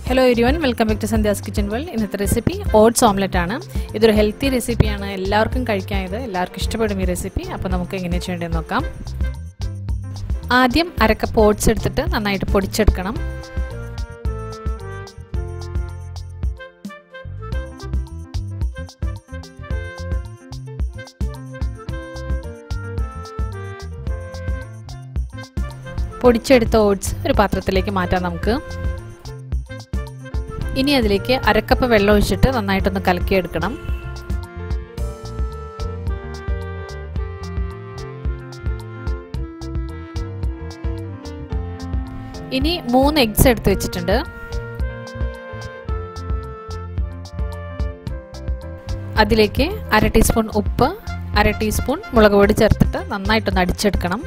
hello everyone welcome back to Sandhya's kitchen world ഇന്നത്തെ recipe oats omelette ആണ് ഇതൊരു healthy റെസിപ്പിയാണ് എല്ലാവർക്കും കഴിക്കാൻ ഇത് എല്ലാവർക്കും ഇഷ്ടപ്പെടും ഈ റെസിപ്പി അപ്പോൾ നമുക്ക് എങ്ങനെ ചെയ്യേണ്ടതെന്ന് നോക്കാം ആദ്യം അരക്കപ്പ് ഓട്സ് എടുത്തിട്ട് നന്നായിട്ട് പൊടിച്ചെടുക്കണം പൊടിച്ചെടുത്ത ഓട്സ് ഒരു പാത്രത്തിലേക്ക് മാറ്റാം നമുക്ക് ഇനി അതിലേക്ക് അരക്കപ്പ് വെള്ളം ഒഴിച്ചിട്ട് നന്നായിട്ടൊന്ന് കലക്കിയെടുക്കണം ഇനി മൂന്ന് എഗ്സ് എടുത്ത് വെച്ചിട്ടുണ്ട് അതിലേക്ക് അര ടീസ്പൂൺ ഉപ്പ് അര ടീസ്പൂൺ മുളക് പൊടി ചേർത്തിട്ട് നന്നായിട്ടൊന്ന് അടിച്ചെടുക്കണം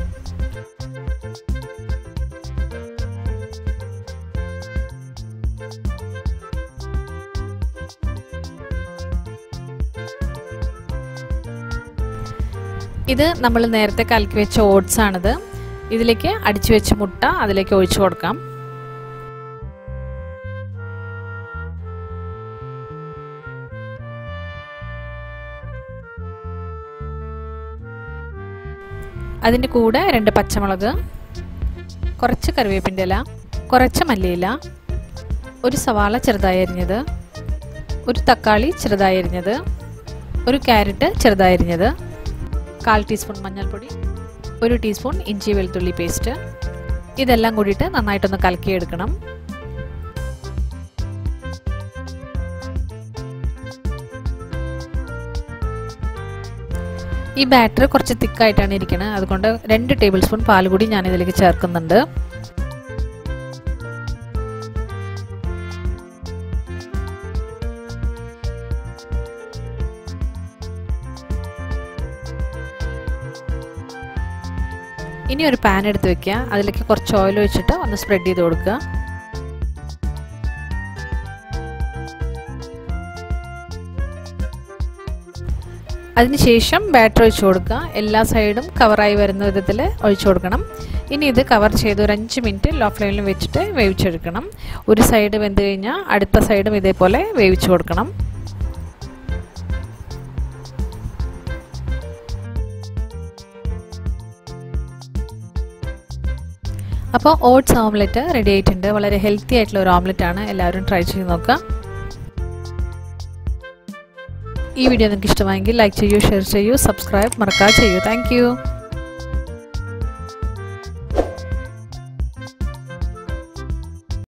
ഇത് നമ്മൾ നേരത്തെ കലക്കി വെച്ച ഓട്സ് ആണിത് ഇതിലേക്ക് അടിച്ചു വെച്ച മുട്ട അതിലേക്ക് ഒഴിച്ചു കൊടുക്കാം അതിൻ്റെ കൂടെ രണ്ട് പച്ചമുളക് കുറച്ച് കറിവേപ്പിൻ്റെ ഇല കുറച്ച് മല്ലിയില ഒരു സവാള ചെറുതായി അരിഞ്ഞത് ഒരു തക്കാളി ചെറുതായി അരിഞ്ഞത് ഒരു ക്യാരറ്റ് ചെറുതായി അരിഞ്ഞത് കാൽ ടീസ്പൂൺ മഞ്ഞൾപ്പൊടി ഒരു ടീസ്പൂൺ ഇഞ്ചി വെളുത്തുള്ളി പേസ്റ്റ് ഇതെല്ലാം കൂടിയിട്ട് നന്നായിട്ടൊന്ന് കലക്കിയെടുക്കണം ഈ ബാറ്റർ കുറച്ച് തിക്കായിട്ടാണ് ഇരിക്കുന്നത് അതുകൊണ്ട് രണ്ട് ടേബിൾ സ്പൂൺ പാൽ കൂടി ഞാൻ ഇതിലേക്ക് ചേർക്കുന്നുണ്ട് ഇനി ഒരു പാൻ എടുത്ത് വെക്കുക അതിലേക്ക് കുറച്ച് ഓയിൽ ഒഴിച്ചിട്ട് ഒന്ന് സ്പ്രെഡ് ചെയ്ത് കൊടുക്കുക അതിനുശേഷം ബാറ്റർ ഒഴിച്ചു കൊടുക്കുക എല്ലാ സൈഡും കവറായി വരുന്ന വിധത്തിൽ ഒഴിച്ചു കൊടുക്കണം ഇനി ഇത് കവർ ചെയ്ത് ഒരു അഞ്ച് മിനിറ്റ് ലോ ഫ്ലെയിമിൽ വെച്ചിട്ട് വേവിച്ചെടുക്കണം ഒരു സൈഡ് വെന്ത് കഴിഞ്ഞാൽ അടുത്ത സൈഡും ഇതേപോലെ വേവിച്ചു കൊടുക്കണം അപ്പോൾ ഓട്സ് ഓംലെറ്റ് റെഡി ആയിട്ടുണ്ട് വളരെ ഹെൽത്തി ആയിട്ടുള്ള ഒരു ഓംലെറ്റ് ആണ് എല്ലാവരും ട്രൈ ചെയ്ത് നോക്കുക ഈ വീഡിയോ നിങ്ങൾക്ക് ഇഷ്ടമായെങ്കിൽ ലൈക്ക് ചെയ്യൂ ഷെയർ ചെയ്യൂ സബ്സ്ക്രൈബ് മറക്കാതെ ചെയ്യൂ താങ്ക്